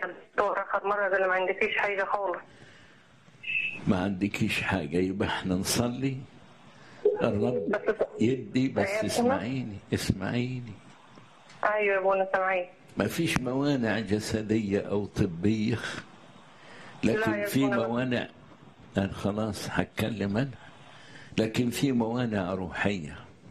الدكتور اخر مره ده اللي ما عندكيش حاجه خالص ما عندكيش حاجة يبقى احنا نصلي الرب بس يدي بس أيوة. اسمعيني اسمعيني ايوه يا ابونا سامعين ما فيش موانع جسدية أو طبية لا لكن يا في ابونا. موانع أنا خلاص هتكلم أنا لكن في موانع روحية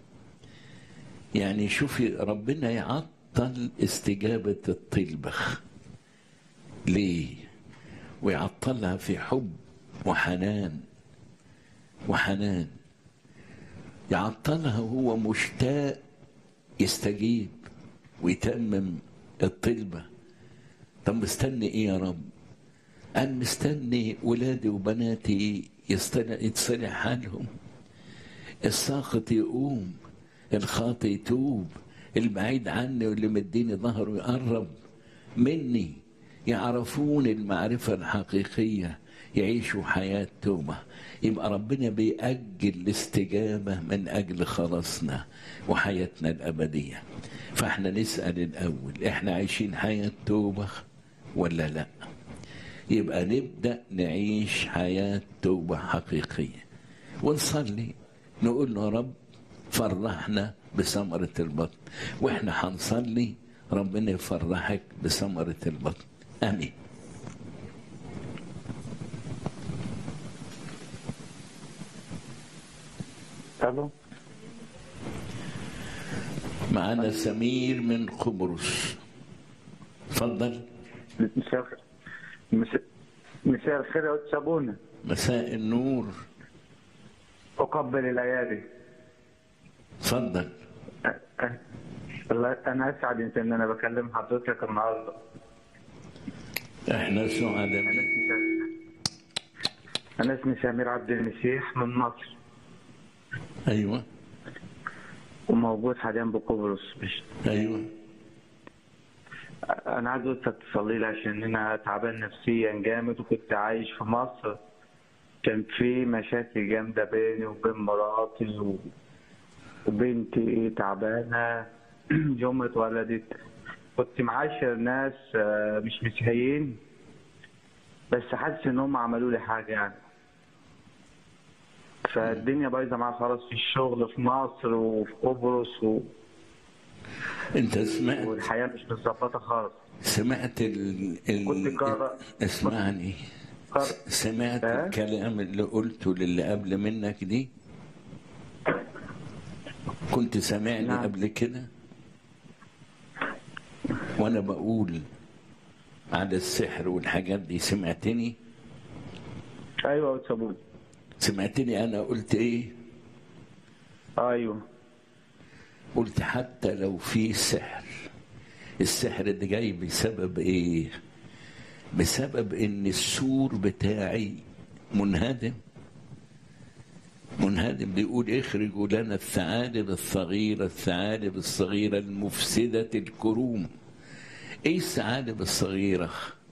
يعني شوفي ربنا يعطل استجابة الطلبة ليه ويعطلها في حب وحنان وحنان يعطلها وهو مشتاق يستجيب ويتمم الطلبة طب مستني ايه يا رب انا مستني ولادي وبناتي يصطلح- يتصلح حالهم الساقط يقوم الخاطئ يتوب البعيد عني واللي مديني ظهره يقرب مني يعرفون المعرفة الحقيقية يعيشوا حياة توبة يبقى ربنا بيأجل الاستجابة من أجل خلاصنا وحياتنا الأبدية فاحنا نسأل الأول احنا عايشين حياة توبة ولا لا يبقى نبدأ نعيش حياة توبة حقيقية ونصلي نقول له يا رب فرحنا بثمرة البطن واحنا هنصلي ربنا يفرحك بثمرة البطن امين الو معنا سمير من قبرص اتفضل مساء الخير مساء- مساء الخير يا أستاذ سابونا مساء النور اقبل الايادي اتفضل أ- أ- والله انا اسعد ان انا بكلم حضرتك النهارده احنا سعداء انا بيك. اسمي سمير- انا اسمي سمير عبد المسيح من مصر ايوه وموجود حاليا بقبرص مش ايوه انا عايز اوصلك تصلي لي عشان انا تعبان نفسيا جامد وكنت عايش في مصر كان في مشاكل جامده بيني وبين مراتي و... وبنتي تعبانه يوم ما اتولدت كنت معاشر ناس آه، مش مسيحيين بس حاسس ان هم عملوا لي حاجه يعني فالدنيا بايظه معايا خالص في الشغل في مصر وفي قبرص و... انت سمعت والحياه مش متظبطه خالص سمعت ال... كنت ال... قارئ. اسمعني قارئ. سمعت ها؟ الكلام اللي قلته للي قبل منك دي كنت سامعني نعم. قبل كده وانا بقول على السحر والحاجات دي سمعتني ايوه يا أستاذ سابونا سمعتني انا قلت ايه ايوه قلت حتى لو في سحر السحر ده جاي بسبب ايه بسبب ان السور بتاعي منهدم منهدم بيقول اخرجوا لنا الثعالب الصغيرة الثعالب الصغيرة المفسدة الكروم ايه الثعالب الصغيرة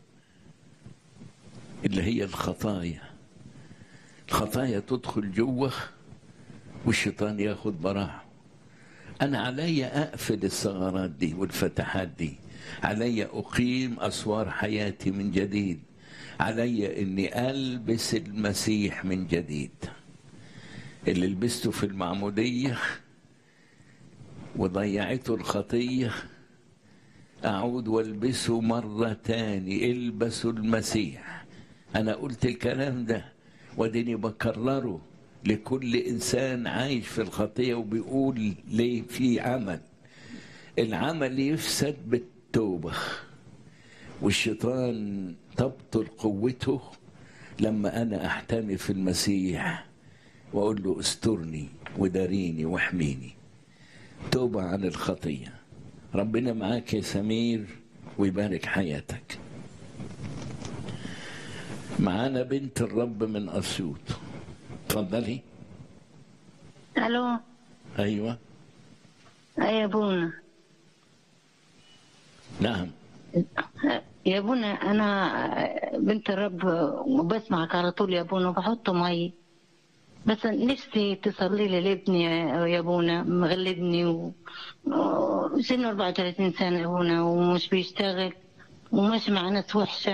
اللي هي الخطايا الخطايا تدخل جوه والشيطان ياخد براحه أنا علي أقفل الثغرات دي والفتحات دي علي أقيم أسوار حياتي من جديد علي أني ألبس المسيح من جديد اللي لبسته في المعمودية وضيعته الخطية أعود والبسه مرة تاني البسوا المسيح أنا قلت الكلام ده وديني بكرره لكل إنسان عايش في الخطية وبيقول ليه في عمل العمل يفسد بالتوبة والشيطان تبطل قوته لما أنا أحتمي في المسيح وأقول له استرني وداريني واحميني توبة عن الخطية ربنا معاك يا سمير ويبارك حياتك معانا بنت الرب من أسيوط اتفضلي الو أيوة يا ابونا نعم يا ابونا انا بنت الرب وبسمعك على طول يا ابونا وبحط مي بس نفسي تصلي لي لابني يا ابونا مغلبني و... و- سنه 34 سنه يا ابونا ومش بيشتغل وماشي مع ناس وحشة